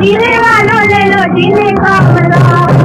जीने वालों ले लो जीने का मजा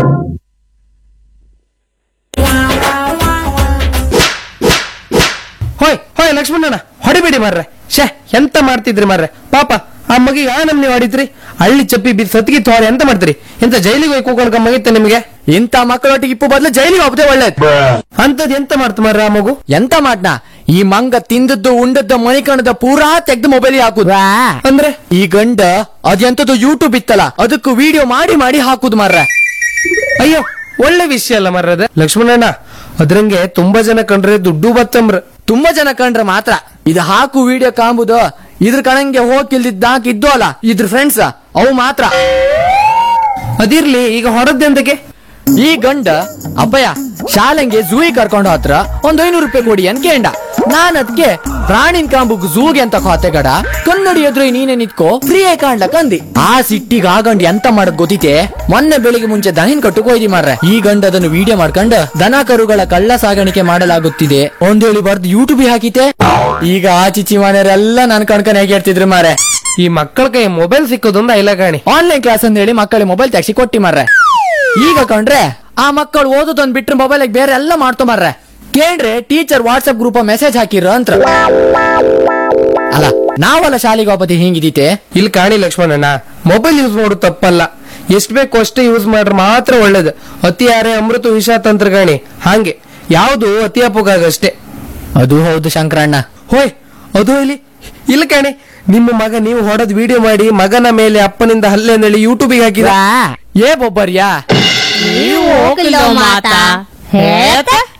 ಹೋಯ್ ಹೋಯ್ ಲಕ್ಷ್ಮಣಣ್ಣ ಹೊಡಿಬೇಡಿ ಮಾರ್ರೆ ಶೇ ಎಂತ ಮಾಡ್ತಿದ್ರಿ ಮಾರ್ರೆ ಪಾಪ ಆ ಮಗಿಗೆ ಆ ನಮ್ನಿ ಹೊಡಿದ್ರಿ ಹಳ್ಳಿ ಚಪ್ಪಿ ಬಿದ್ದು ಸತ್ಗಿ ತೋರಿ ಎಂತ ಮಾಡ್ತೀರಿ ಎಂತ ಜೈಲಿಗೆ ಹೋಗಿ ಕೂಕೊಂಡು ಮಗಿತ್ತೆ ನಿಮಗೆ ಇಂಥ ಮಕ್ಕಳೊಟ್ಟಿಗೆ ಇಪ್ಪು ಬದಲು ಜೈಲಿಗೆ ಹೋಗ್ದೆ ಒಳ್ಳೇದು ಅಂತದ್ ಎಂತ ಮಾಡ್ತು ಮಾರ್ರೆ ಆ ಮಗು ಎಂತ ಮಾಡ್ನ ಈ ಮಂಗ ತಿಂದದ್ದು ಉಂಡದ್ದು ಮಣಿಕಣದ ಪೂರಾ ತೆಗ್ದು ಮೊಬೈಲ್ ಹಾಕುದು ಅಂದ್ರೆ ಈ ಗಂಡ ಅದೆಂತದ್ದು ಯೂಟ್ಯೂಬ್ ಇತ್ತಲ್ಲ ಅದಕ್ಕೂ ವಿಡಿಯೋ ಮಾಡಿ ಮಾಡಿ ಹಾಕುದು ಮಾರ್ರೆ ಅಯ್ಯೋ ಒಳ್ಳೆ ವಿಷಯ ಅಲ್ಲ ಮಾರ್ರದ ಲಕ್ಷ್ಮಣಣ್ಣ ಅದ್ರಂಗೆ ತುಂಬಾ ಜನ ಕಂಡ್ರೆ ದುಡ್ಡು ಬತ್ತಂಬ್ರ ತುಂಬಾ ಜನ ಕಂಡ್ರೆ ಮಾತ್ರ ಇದು ಹಾಕು ವಿಡಿಯೋ ಕಾಂಬುದು ಇದ್ರ ಕಣಂಗೆ ಹೋಗಿಲ್ದಿದ್ದ ಇದ್ದು ಅಲ್ಲ ಇದ್ರ ಫ್ರೆಂಡ್ಸ್ ಅವು ಮಾತ್ರ ಅದಿರ್ಲಿ ಈಗ ಹೊರದ್ದೆಂದಕ್ಕೆ ಈ ಗಂಡ ಅಬ್ಬಯ್ಯ ಶಾಲೆಂಗೆ ಝೂಗೆ ಕರ್ಕೊಂಡು ಹತ್ರ ಒಂದ್ ಐನೂರು ರೂಪಾಯಿ ಕೊಡಿ ಅಂತ ಕೇಂಡ ನಾನ್ ಅದ್ಕೆ ಪ್ರಾಣಿನ್ ಕಾಂಬುಗ್ ಝೂಗೆ ಅಂತ ಕೋತೆ ಗಡ ಕನ್ನಡಿ ಎದುರು ನೀನೆ ನಿತ್ಕೋ ಫ್ರೀ ಆಗಿ ಕಾಣ್ಲಕ್ ಅಂದಿ ಆ ಸಿಟ್ಟಿಗೆ ಆ ಗಂಡ ಎಂತ ಮಾಡದ್ ಗೊತ್ತಿತೆ ಮೊನ್ನೆ ಬೆಳಿಗ್ಗೆ ಮುಂಚೆ ದನಿನ್ ಕಟ್ಟುಕ್ ಹೋಯ್ದಿ ಮಾರ್ರೆ ಈ ಗಂಡ ಅದನ್ನು ವಿಡಿಯೋ ಮಾಡ್ಕೊಂಡು ದನ ಕರುಗಳ ಕಳ್ಳ ಸಾಗಾಣಿಕೆ ಮಾಡಲಾಗುತ್ತಿದೆ ಒಂದ್ ಹೇಳಿ ಬರ್ದು ಯೂಟ್ಯೂಬ್ ಹಾಕಿತೆ ಈಗ ಆ ಚಿಚಿ ಮನೆಯವರೆಲ್ಲ ನನ್ ಕಣ್ಕನ್ ಹೇಗೆ ಹೇಳ್ತಿದ್ರು ಮಾರೆ ಈ ಮಕ್ಕಳ ಕೈ ಮೊಬೈಲ್ ಸಿಕ್ಕೋದೊಂದು ಐಲಗಾಣಿ ಆನ್ಲೈನ್ ಕ್ಲಾಸ್ ಅಂತ ಹೇಳಿ ಮಕ್ಕಳಿಗೆ ಮೊಬೈಲ್ ತೆಗ್ಸಿ ಕೊಟ್ಟಿ ಮಾರ್ರೆ ಈಗ ಕಂಡ್ರೆ ಆ ಮಕ್ಕಳು ಓದೋದೊಂದ್ ಬಿಟ್ರೆ ಮೊಬೈಲ್ ಬೇರೆ ಎಲ್ಲ ಮಾಡ್ತೊಂಬರ್ರೆ ಕೇಳ್ರೆ ಟೀಚರ್ ವಾಟ್ಸ್ಆಪ್ ಗ್ರೂಪ್ ಮೆಸೇಜ್ ಹಾಕಿರ ಅಂತ ಅಲ್ಲ ನಾವಲ್ಲ ಶಾಲೆಗೆ ಹೋಗತಿ ಹಿಂಗಿದೀತೆ ಇಲ್ಲಿ ಕಾಣಿ ಲಕ್ಷ್ಮಣಣ್ಣ ಮೊಬೈಲ್ ಯೂಸ್ ಮಾಡೋದು ತಪ್ಪಲ್ಲ ಎಷ್ಟ್ ಬೇಕು ಅಷ್ಟೇ ಯೂಸ್ ಮಾಡ್ರೆ ಮಾತ್ರ ಒಳ್ಳೇದು ಅತಿ ಯಾರೇ ಅಮೃತ ವಿಷ ತಂತ್ರಗಾಣಿ ಹಾಗೆ ಯಾವುದು ಅತಿ ಅಪೋಗಾಗಷ್ಟೇ ಅದು ಹೌದು ಶಂಕರಣ್ಣ ಹೋಯ್ ಅದು ಇಲ್ಲಿ ಇಲ್ಲ ಕಾಣಿ ನಿಮ್ಮ ಮಗ ನೀವು ಹೊಡೆದ್ ವಿಡಿಯೋ ಮಾಡಿ ಮಗನ ಮೇಲೆ ಅಪ್ಪನಿಂದ ಹಲ್ಲೆ ನಳಿ ಯೂಟ್ಯೂಬಿಗೆ ಹಾಕಿದ ಏ ಬೊಬ್ಬರ್ಯಾ ನೀವು ಹೋಗಿಲ್ಲ ಮಾತಾ ಹೇಳ್ತಾ